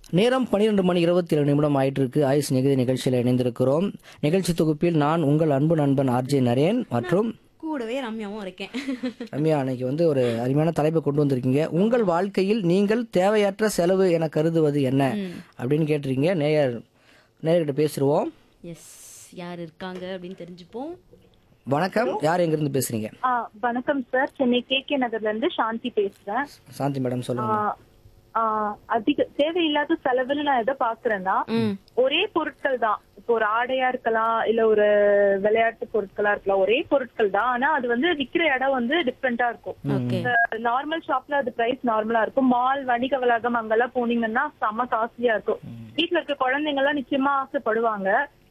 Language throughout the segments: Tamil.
நேரம் பன்னிரெண்டு மணி இருபத்தி ஏழு நிமிடம் ஆயிட்டு இருக்கு ஆயுஷ் நிகழ்ச்சி நிகழ்ச்சியில் இணைந்திருக்கிறோம் நிகழ்ச்சி தொகுப்பில் நான் உங்கள் அன்பு நண்பன் ஆர்ஜே நரேன் மற்றும் கூடவே ரம்யாவும் இருக்கேன் ரம்யா அன்னைக்கு வந்து ஒரு அருமையான தலைப்பை கொண்டு வந்திருக்கீங்க உங்கள் வாழ்க்கையில் நீங்கள் தேவையற்ற செலவு என கருதுவது என்ன அப்படின்னு கேட்டிருக்கீங்க நேயர் நேயர்கிட்ட பேசிடுவோம் எஸ் யார் இருக்காங்க அப்படின்னு தெரிஞ்சுப்போம் வணக்கம் யார் எங்கிருந்து பேசுறீங்க ஆ, வணக்கம் சார் சென்னை கே கே நகர்ல இருந்து சாந்தி பேசுறேன் சாந்தி மேடம் ஆ, சொல்லுங்க ஆ, அதிக தேவையில்லாத செலவுன்னு நான் எதை பாக்குறேன்னா ஒரே பொருட்கள் தான் இப்போ ஒரு ஆடையா இருக்கலாம் இல்ல ஒரு விளையாட்டு பொருட்களா இருக்கலாம் ஒரே பொருட்கள் தான் ஆனா அது வந்து விக்கிற இடம் வந்து டிஃப்ரெண்டா இருக்கும் ஓகே நார்மல் ஷாப்ல அது பிரைஸ் நார்மலா இருக்கும் மால் வணிக வளாகம் அங்கெல்லாம் போனீங்கன்னா செம்ம காஸ்ட்லியா இருக்கும் வீட்ல இருக்க குழந்தைங்க எல்லாம் நிச்சயமா ஆசைப்படுவாங்க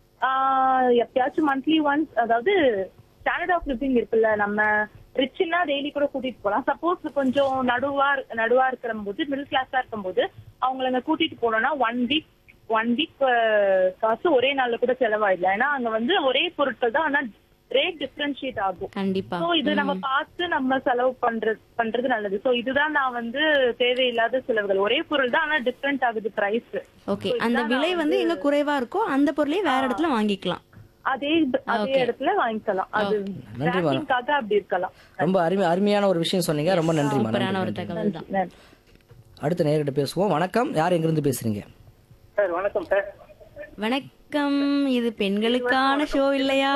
ஆஹ் எப்பயாச்சும் மந்த்லி ஒன்ஸ் அதாவது ஸ்டாண்டர்ட் ஆஃப் லிவிங் இருக்குல்ல நம்ம ரிச்னா டெய்லி கூட கூட்டிட்டு போலாம் சப்போஸ் கொஞ்சம் நடுவா நடுவா இருக்கிற போது மிடில் கிளாஸா இருக்கும்போது அவங்கள அங்க கூட்டிட்டு போனோம்னா ஒன் வீக் ஒன் வீக் காசு ஒரே நாள்ல கூட செலவாயிடல ஏன்னா அங்க வந்து ஒரே பொருட்கள் தான் ஆனா ரேட் டிஃபரன்ஷியேட் ஆகும் கண்டிப்பா சோ இது நம்ம பார்த்து நம்ம செலவு பண்றது பண்றது நல்லது சோ இதுதான் நான் வந்து தேவையில்லாத செலவுகள் ஒரே பொருள் தான் ஆனா டிஃபரெண்ட் ஆகுது பிரைஸ் ஓகே அந்த விலை வந்து எங்க குறைவா இருக்கோ அந்த பொருளையே வேற இடத்துல வாங்கிக்கலாம் அதே அதே இடத்துல வாங்கிக்கலாம் அது நன்றி மேடம். ranking-க்காக அப்படி இருக்கலாம் ரொம்ப அருமை அருமையான ஒரு விஷயம் சொன்னீங்க ரொம்ப நன்றி மேடம் சூப்பரான ஒரு தகவல் தான் நன்றி. அடுத்த நேயர்கிட்ட பேசுவோம் வணக்கம் யார் எங்கிருந்து பேசுறீங்க சார் வணக்கம் சார் வணக்கம் இது பெண்களுக்கான ஷோ இல்லையா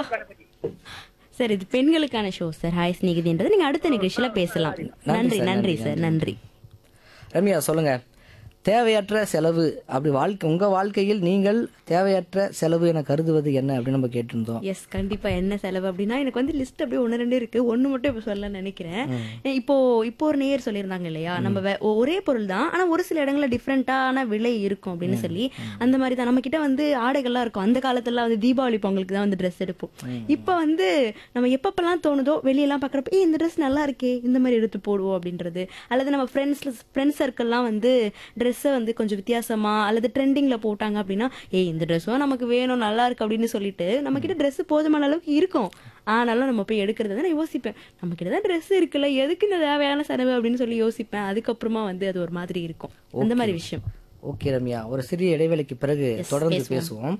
சார் இது பெண்களுக்கான ஷோ சார் ஹாய் ஸ்நேகிதின்றது நீங்க அடுத்த நிகழ்ச்சியில பேசலாம் நன்றி சார், நன்றி நன்றி, சார் நன்றி ரம்யா சொல்லுங்க தேவையற்ற செலவு அப்படி வாழ்க்கை உங்க வாழ்க்கையில் நீங்கள் தேவையற்ற செலவு என கருதுவது என்ன அப்படின்னு நம்ம கேட்டிருந்தோம் எஸ் கண்டிப்பா என்ன செலவு அப்படின்னா எனக்கு வந்து லிஸ்ட் அப்படியே ஒன்று ரெண்டு இருக்கு ஒன்று மட்டும் இப்போ சொல்ல நினைக்கிறேன் இப்போ இப்போ ஒரு நேயர் சொல்லியிருந்தாங்க இல்லையா நம்ம வே- ஒரே பொருள் தான் ஆனா ஒரு சில இடங்கள்ல டிஃப்ரெண்டான விலை இருக்கும் அப்படின்னு சொல்லி அந்த மாதிரி தான் நம்ம கிட்ட வந்து ஆடைகள்லாம் இருக்கும் அந்த காலத்துல வந்து தீபாவளி பொங்கலுக்கு தான் வந்து ட்ரெஸ் எடுப்போம் இப்போ வந்து நம்ம எப்பப்பெல்லாம் தோணுதோ வெளியெல்லாம் பார்க்குறப்ப ஏ இந்த ட்ரெஸ் நல்லா இருக்கே இந்த மாதிரி எடுத்து போடுவோம் அப்படின்றது அல்லது நம்ம ஃப்ரெண்ட்ஸ் ஃப்ரெண்ட்ஸ் சர்க்கிள்லாம் வந்து ட்ரெஸ்ஸை வந்து கொஞ்சம் வித்தியாசமா அல்லது ட்ரெண்டிங்ல போட்டாங்க அப்படின்னா ஏய் இந்த ட்ரெஸ்ஸும் நமக்கு வேணும் நல்லா இருக்கு அப்படின்னு சொல்லிட்டு நம்ம கிட்ட ட்ரெஸ் போதுமான அளவுக்கு இருக்கும் ஆனாலும் நம்ம போய் எடுக்கிறது வந்து நான் யோசிப்பேன் நம்ம கிட்ட தான் ட்ரெஸ் இருக்குல்ல எதுக்கு இந்த தேவையான செலவு அப்படின்னு சொல்லி யோசிப்பேன் அதுக்கப்புறமா வந்து அது ஒரு மாதிரி இருக்கும் அந்த மாதிரி விஷயம் ஓகே ரம்யா ஒரு சிறிய இடைவேளைக்கு பிறகு தொடர்ந்து பேசுவோம்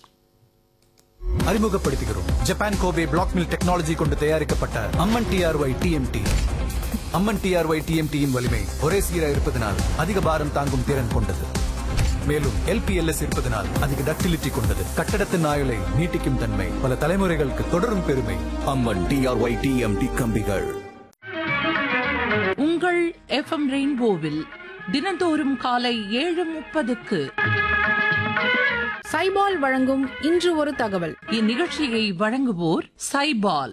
அறிமுகப்படுத்துகிறோம் Japan Kobe black mill technology கொண்டு தயாரிக்கப்பட்ட Amman TRY TMT Amman TRY டிஎம்டியின் வலிமை ஒரே சீராக இருப்பதனால் அதிக பாரம் தாங்கும் திறன் கொண்டது மேலும் எல்பிஎல்எஸ் இருப்பதனால் அதிக டக்டிலிட்டி கொண்டது கட்டடத்தின் ஆயுளை நீட்டிக்கும் தன்மை பல தலைமுறைகளுக்கு தொடரும் பெருமை அம்மன் டிஆர்ஒய் டிஎம்டி கம்பிகள் உங்கள் எஃப்எம் ரெயின்போவில் தினந்தோறும் காலை ஏழு முப்பதுக்கு சைபால் வழங்கும் இன்று ஒரு தகவல் இந்நிகழ்ச்சியை வழங்குவோர் சைபால்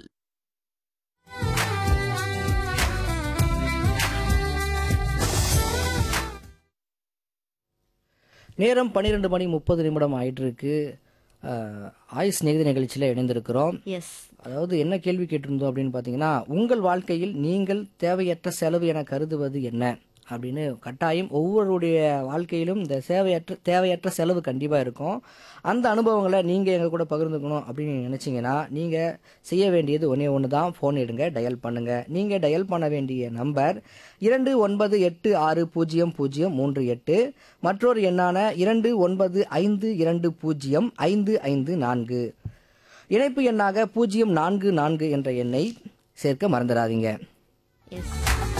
நேரம் பன்னிரெண்டு மணி முப்பது நிமிடம் ஆயிட்டு இருக்கு அஹ், ஆயுஷ் நிகழ்ச்சி நிகழ்ச்சியில் இணைந்திருக்கிறோம் எஸ் அதாவது என்ன கேள்வி கேட்டிருந்தோம் அப்படின்னு பார்த்தீங்கன்னா உங்கள் வாழ்க்கையில் நீங்கள் தேவையற்ற செலவு என கருதுவது என்ன அப்படின்னு கட்டாயம் ஒவ்வொருடைய வாழ்க்கையிலும் இந்த சேவையற்ற தேவையற்ற செலவு கண்டிப்பாக இருக்கும் அந்த அனுபவங்களை நீங்கள் எங்கள் கூட பகிர்ந்துக்கணும் அப்படின்னு நினச்சிங்கன்னா நீங்கள் செய்ய வேண்டியது ஒன்றே ஒன்று தான் ஃபோன் எடுங்க டயல் பண்ணுங்கள் நீங்கள் டயல் பண்ண வேண்டிய நம்பர் இரண்டு ஒன்பது எட்டு ஆறு பூஜ்ஜியம் பூஜ்ஜியம் மூன்று எட்டு மற்றொரு எண்ணான இரண்டு ஒன்பது ஐந்து இரண்டு பூஜ்ஜியம் ஐந்து ஐந்து நான்கு இணைப்பு எண்ணாக பூஜ்ஜியம் நான்கு நான்கு என்ற எண்ணை சேர்க்க மறந்துடாதீங்க எஸ்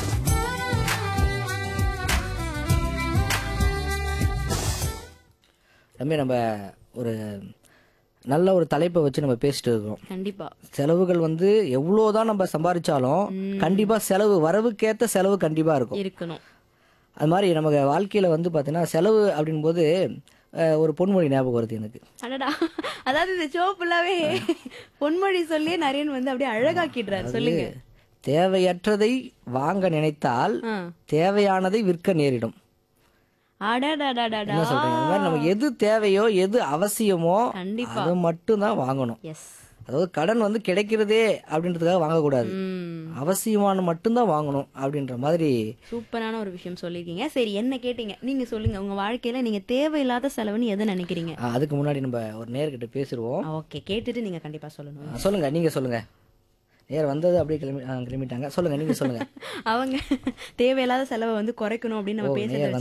ரம்யா நம்ம ஒரு நல்ல ஒரு தலைப்பை வச்சு நம்ம பேசிட்டு இருக்கோம் கண்டிப்பா செலவுகள் வந்து எவ்வளோதான் நம்ம சம்பாதிச்சாலும் கண்டிப்பா செலவு வரவுக்கேத்த செலவு கண்டிப்பா இருக்கும் இருக்கணும் அது மாதிரி நமக்கு வாழ்க்கையில வந்து பார்த்தீங்கன்னா செலவு அப்படின்போது அஹ், ஒரு பொன்மொழி ஞாபகம் வருது எனக்கு அடடா அதாவது இந்த ஷோ ஃபுல்லாவே பொன்மொழி சொல்லியே நரேன் வந்து அப்படியே அழகாக்கிடுறாரு சொல்லுங்க தேவையற்றதை வாங்க நினைத்தால் ஆ. தேவையானதை விற்க நேரிடும் அடடாடாடாடா என்ன சொல்றீங்க அந்த மாதிரி நமக்கு எது தேவையோ எது அவசியமோ கண்டிப்பா. அதை மட்டும் தான் வாங்கணும் எஸ் அதாவது கடன் வந்து கிடைக்கிறதே அப்படின்றதுக்காக வாங்கக்கூடாது அவசியமான மட்டும்தான் வாங்கணும் அப்படின்ற மாதிரி சூப்பரான ஒரு விஷயம் சொல்லியிருக்கீங்க சரி என்ன கேட்டீங்க நீங்க சொல்லுங்க உங்க வாழ்க்கையில நீங்க தேவையில்லாத செலவுன்னு எதை நினைக்கிறீங்க அஹ், அதுக்கு முன்னாடி நம்ம ஒரு நேர்கிட்ட பேசிடுவோம் ஓகே கேட்டுட்டு நீங்க கண்டிப்பா சொல்லணும் அஹ், சொல்லுங்க நீங்க சொல்லுங்க நேர் வந்தது அப்படியே கிளம்பி அஹ், கிளம்பிட்டாங்க சொல்லுங்க நீங்க சொல்லுங்க அவங்க தேவையில்லாத செலவை வந்து குறைக்கணும் அப்படின்னு நம்ம ஓ, பேசுறது நேர்